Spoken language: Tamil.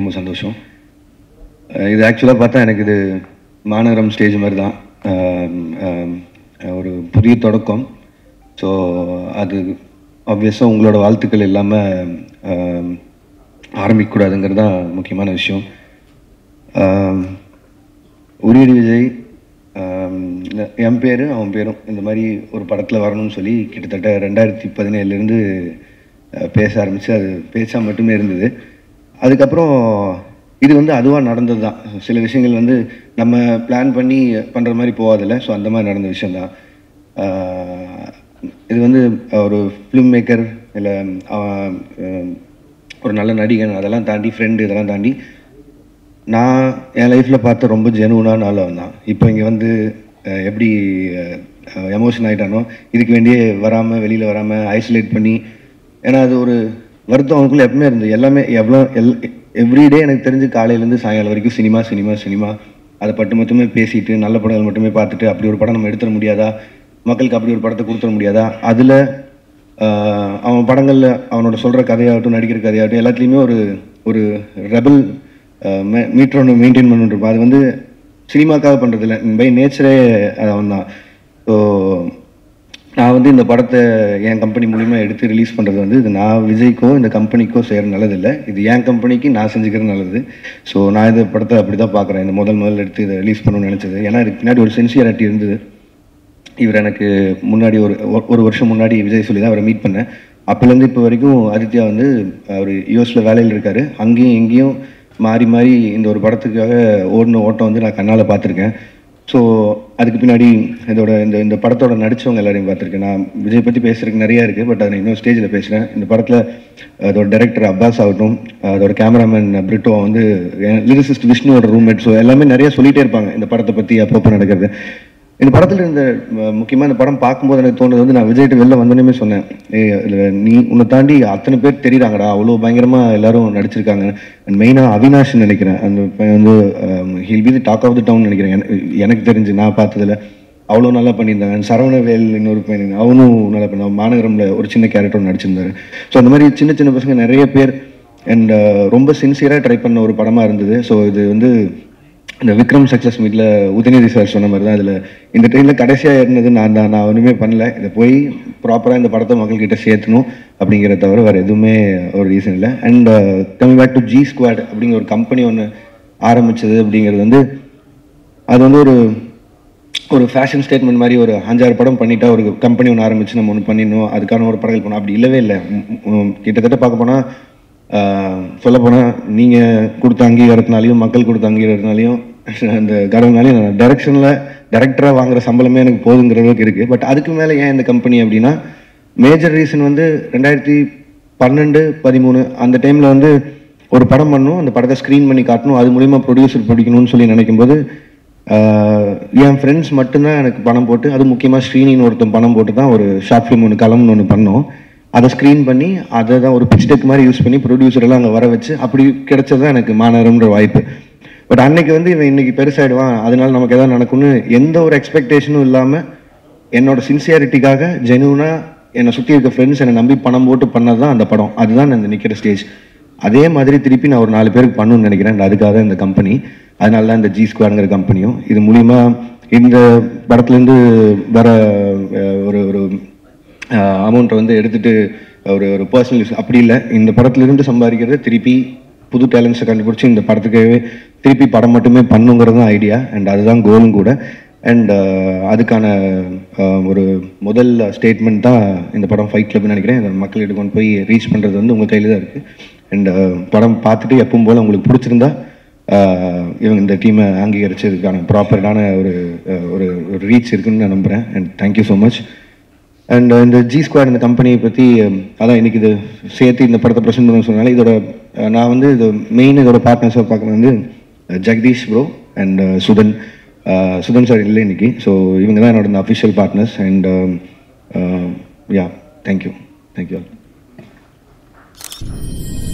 ரொம்ப சந்தோஷம் அஹ் இது ஆக்சுவலாக பார்த்தா எனக்கு இது மாநகரம் ஸ்டேஜ் மாதிரி தான் ஆம், ஆம், ஒரு புதிய தொடக்கம் ஸோ அது ஆப்வியஸாக உங்களோட வாழ்த்துக்கள் இல்லாமல் ஆரம்பிக்கக்கூடாதுங்கிறது தான் முக்கியமான விஷயம் ஆம், உரியடி விஜய் ஆம், இல்ல, என் பேர் அவன் பேரும் இந்த மாதிரி ஒரு படத்தில் வரணும்னு சொல்லி கிட்டத்தட்ட ரெண்டாயிரத்தி பதினேழுலேருந்து பேச ஆரம்பித்து அது பேச்சா மட்டுமே இருந்தது அதுக்கப்புறம் இது வந்து அதுவாக நடந்தது தான் சில விஷயங்கள் வந்து நம்ம பிளான் பண்ணி பண்ணுற மாதிரி போகாதில்ல ஸோ அந்த மாதிரி நடந்த விஷயந்தான் ஆஹ், இது வந்து ஒரு ஃபிலிம் மேக்கர் இல்லை ஒரு நல்ல நடிகன் அதெல்லாம் தாண்டி ஃப்ரெண்டு இதெல்லாம் தாண்டி நான் என் லைஃப்பில் பார்த்த ரொம்ப ஜெனுவனான ஆள் அவன் தான் இப்போ இங்கே வந்து அஹ், எப்படி எமோஷன் ஆகிட்டானோ இதுக்கு வேண்டியே வராமல் வெளியில் வராமல் ஐசோலேட் பண்ணி ஏன்னா அது ஒரு வருத்தம் அவனுக்குள்ள எப்பவுமே இருந்தது எல்லாமே எவ்வளோ எல் எவ்ரிடே எனக்கு தெரிஞ்சு காலையிலேருந்து சாயங்காலம் வரைக்கும் சினிமா சினிமா சினிமா அதை பட்டு மட்டுமே பேசிட்டு நல்ல படங்கள் மட்டுமே பார்த்துட்டு அப்படி ஒரு படம் நம்ம எடுத்துட முடியாதா மக்களுக்கு அப்படி ஒரு படத்தை கொடுத்துட முடியாதா அதில் அவன் படங்களில் அவனோட சொல்கிற கதையாகட்டும் நடிக்கிற கதையாகட்டும் எல்லாத்துலேயுமே ஒரு ஒரு ரெபல் மீட்டர் ஒன்று மெயின்டைன் பண்ணிருப்பான் அது வந்து சினிமாக்காக பண்ணுறதில்ல பை நேச்சரே அவன் தான் ஸோ நான் வந்து இந்த படத்தை என் கம்பெனி மூலிமா எடுத்து ரிலீஸ் பண்ணுறது வந்து இது நான் விஜய்க்கோ இந்த கம்பெனிக்கோ செய்கிற நல்லதில்லை இது என் கம்பெனிக்கு நான் செஞ்சுக்கிறது நல்லது ஸோ நான் இந்த படத்தை அப்படி தான் பார்க்குறேன் இந்த முதல் முதல்ல எடுத்து இதை ரிலீஸ் பண்ணணும்னு நினச்சது ஏன்னா இதுக்கு பின்னாடி ஒரு சின்சியரிட்டி இருந்தது இவர் எனக்கு முன்னாடி ஒரு ஒரு- ஒரு வருஷம் முன்னாடி விஜய் சொல்லி தான் அவரை மீட் பண்ணேன் அப்போலேருந்து இப்போ வரைக்கும் ஆதித்யா வந்து அவர் யூஎஸில் வேலையில் இருக்கார் அங்கேயும் இங்கேயும் மாறி மாறி இந்த ஒரு படத்துக்காக ஓடின ஓட்டம் வந்து நான் கண்ணால் பார்த்துருக்கேன் ஸோ அதுக்கு பின்னாடி இதோட இந்த இந்த படத்தோட நடிச்சவங்க எல்லாரையும் பார்த்துருக்கேன் நான் விஜய் பற்றி பேசுறதுக்கு நிறையா இருக்குது பட் அதை இன்னும் ஸ்டேஜில் பேசுகிறேன் இந்த படத்தில் அதோட டைரக்டர் அப்பாஸ் ஆகட்டும் அதோட கேமராமேன் பிரிட்டோ வந்து லிரிசிஸ்ட் விஷ்ணுவோட ரூம்மேட் ஸோ எல்லாமே நிறைய சொல்லிட்டே இருப்பாங்க இந்த படத்தை பற்றி அப்பப்போ நடக்கிறது இந்த படத்தில் இருந்த ம- முக்கியமா இந்த படம் பார்க்கும்போது எனக்கு தோணுது வந்து நான் விஜய்கிட்ட வெளில வந்தோடனே சொன்னேன் ஏய் இதுல நீ உன்னை தாண்டி அத்தனை பேர் தெரியுறாங்கடா அவ்வளோ பயங்கரமா எல்லாரும் நடிச்சிருக்காங்க அண்ட் மெயினாக அவினாஷ் நினைக்கிறேன் அந்த பையன் வந்து he'll be the talk of the town நினைக்கிறேன் எனக்கு- எனக்கு தெரிஞ்சு நான் பார்த்ததுல அவ்வளோ நல்லா பண்ணியிருந்தாங்க And சரவணவேல் இன்னொரு பையன் அவனும் நல்லா பண்ணான் மாநகரம்ல ஒரு சின்ன கேரக்டர் நடிச்சிருந்தாரு ஸோ அந்த மாதிரி சின்ன சின்ன பசங்க நிறைய பேர் அண்ட் ரொம்ப சின்சியராக ட்ரை பண்ண ஒரு படமாக இருந்தது ஸோ இது வந்து இந்த விக்ரம் சக்ஸஸ் மீட்டில் உதயநிதி சார் சொன்ன மாதிரி தான் இதில் இந்த டைமில் கடைசியாக இருந்தது நான் தான் நான் ஒன்றுமே பண்ணல இதை போய் ப்ராப்பராக இந்த படத்தை மக்கள்கிட்ட சேர்த்தணும் அப்படிங்கிறத தவிர வேறு எதுவுமே ஒரு ரீசன் இல்லை and coming back to G squad அப்படிங்கிற ஒரு கம்பெனி ஒன்று ஆரம்பிச்சது அப்படிங்கிறது வந்து அது வந்து ஒரு ஒரு ஃபேஷன் ஸ்டேட்மெண்ட் மாதிரி ஒரு அஞ்சாறு படம் பண்ணிட்டா ஒரு கம்பெனி ஒன்று ஆரம்பிச்சு நம்ம ஒன்று பண்ணிடணும் அதுக்கான ஒரு படங்கள் போனோம் அப்படி இல்லவே இல்லை ம், ம், கிட்டத்தட்ட பார்க்க போனால் சொல்ல போனால் நீங்கள் கொடுத்த அங்கீகாரத்தினாலையும் மக்கள் கொடுத்த அங்கீகாரத்தினாலையும் அந்த கரவுனாலையும் நான் டைரக்ஷனில் டைரக்டராக வாங்குற சம்பளமே எனக்கு போதுங்கிற அளவுக்கு இருக்குது பட் அதுக்கு மேலே ஏன் இந்த கம்பெனி அப்படின்னா மேஜர் ரீசன் வந்து ரெண்டாயிரத்தி பன்னெண்டு பதிமூணு அந்த டைமில் வந்து ஒரு படம் பண்ணணும் அந்த படத்தை ஸ்க்ரீன் பண்ணி காட்டணும் அது மூலிமா ப்ரொடியூசர் பிடிக்கணும்னு சொல்லி நினைக்கும் போது ஆஹ், என் ஃப்ரெண்ட்ஸ் மட்டும்தான் எனக்கு பணம் போட்டு அது முக்கியமாக ஸ்ரீனின்னு ஒருத்தன் பணம் போட்டு தான் ஒரு ஷார்ட் ஃபிலிம் ஒன்று களம்னு ஒன்று பண்ணோம் அதை ஸ்க்ரீன் பண்ணி அதை தான் ஒரு பிச் டெக் மாதிரி யூஸ் பண்ணி ப்ரொடியூசர் எல்லாம் அங்கே வர வச்சு அப்படி கிடைச்சது தான் எனக்கு மாநகரம்ன்ற வாய்ப்பு பட் அன்னைக்கு வந்து இவன் இன்னைக்கு பெருசாயிடுவான் அதனால நமக்கு எதாவது நடக்கும்னு எந்த ஒரு எக்ஸ்பெக்டேஷனும் இல்லாமல் என்னோட சின்சியாரிட்டிக்காக ஜெனுவனா என்னை சுற்றி இருக்க ஃப்ரெண்ட்ஸ் என்னை நம்பி பணம் போட்டு பண்ணது தான் அந்த படம் அதுதான் நான் இந்த நிற்கிற ஸ்டேஜ் அதே மாதிரி திருப்பி நான் ஒரு நாலு பேருக்கு பண்ணணும்னு நினைக்கிறேன் and அதுக்காக தான் இந்த கம்பெனி அதனால தான் இந்த ஜி ஸ்குவாடுங்கிற கம்பெனியும் இது மூலிமா இந்த படத்துலேருந்து வர அஹ், ஒரு ஒரு அமௌண்ட்டை வந்து எடுத்துட்டு ஒரு ஒரு பர்சனல் யூஸ் அப்படி இல்லை இந்த படத்துலேருந்து சம்பாதிக்கிறது திருப்பி புது டேலண்ட்ஸை கண்டுபிடிச்சி இந்த படத்துக்காகவே திருப்பி படம் மட்டுமே பண்ணுங்கிறது தான் ஐடியா அண்ட் அதுதான் கோலும் கூட அண்ட் அதுக்கான அஹ், ஒரு முதல் ஸ்டேட்மெண்ட் தான் இந்த படம் ஃபைட் கிளப்னு நினைக்கிறேன் இந்த மக்கள்கிட்ட கொண்டு போய் ரீச் பண்ணுறது வந்து உங்கள் கையில் தான் இருக்குது அண்ட் படம் பார்த்துட்டு எப்பவும் போல் உங்களுக்கு பிடிச்சிருந்தா அஹ், இவங்க இந்த டீமை அங்கீகரிச்சதுக்கான ப்ராப்பரான ஒரு அஹ், ஒரு ஒரு ரீச் இருக்குன்னு நான் நம்புகிறேன் and thank you so much and இந்த ஜி ஸ்குவாட் இந்த கம்பெனியை பற்றி அதான் இன்னைக்கு இது சேர்த்து இந்த படத்தை ப்ரெசென்ட் பண்ண சொன்னால இதோட அஹ், நான் வந்து இது மெயின் இதோட பார்ட்னர்ஸாக பார்க்குறது வந்து uh, Jagadish bro and Sudhan uh, Sudhan sir இல்லை இன்னைக்கு ஸோ இவங்க தான் என்னோட official partners and yeah thank you thank you